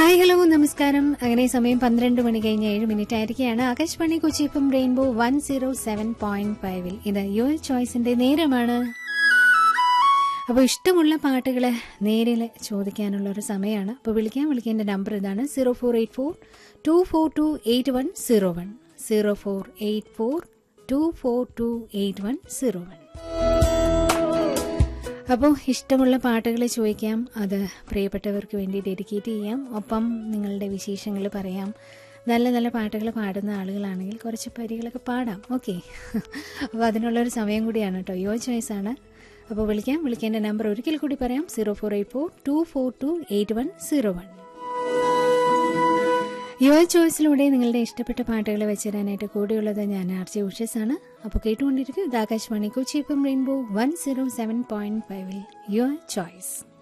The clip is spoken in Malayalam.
ഹായ് ഹലോ നമസ്കാരം അങ്ങനെ സമയം പന്ത്രണ്ട് മണി കഴിഞ്ഞ് ഏഴ് മിനിറ്റ് ആയിരിക്കുകയാണ് ആകാശവാണി കൊച്ചിപ്പം rainbow one zero seven point ഫൈവിൽ ഇത് യുവർ ചോയ്സിന്റെ നേരമാണ് അപ്പോൾ ഇഷ്ടമുള്ള പാട്ടുകൾ നേരിൽ ചോദിക്കാനുള്ള ഒരു സമയമാണ് അപ്പോൾ വിളിക്കാൻ വിളിക്കേണ്ട നമ്പർ ഇതാണ് zero four eight four two four two eight one zero one zero four eight four two four two eight one zero one അപ്പോൾ ഇഷ്ടമുള്ള പാട്ടുകൾ ചോദിക്കാം അത് പ്രിയപ്പെട്ടവർക്ക് വേണ്ടി ഡെഡിക്കേറ്റ് ചെയ്യാം ഒപ്പം നിങ്ങളുടെ വിശേഷങ്ങൾ പറയാം നല്ല നല്ല പാട്ടുകൾ പാടുന്ന ആളുകളാണെങ്കിൽ കുറച്ച് പരികളൊക്കെ പാടാം ഓക്കെ അപ്പോൾ അതിനുള്ളൊരു സമയം കൂടിയാണ് കേട്ടോ യോ ചോയ്സ് ആണ് അപ്പോൾ വിളിക്കാം വിളിക്കേണ്ട നമ്പർ ഒരിക്കൽ കൂടി പറയാം zero four eight four two four two eight one zero one your ചോയ്സിലൂടെ നിങ്ങളുടെ ഇഷ്ടപ്പെട്ട പാട്ടുകൾ വെച്ചുതരാനായിട്ട് കൂടെയുള്ളത് ഞാൻ ആർ ജെ ഉഷസ് ആണ് അപ്പോൾ കേട്ടുകൊണ്ടിരിക്കും ഇത് Akashvani Kochi F M rainbow one zero seven point ഫൈവിൽ യുവർ ചോയ്സ്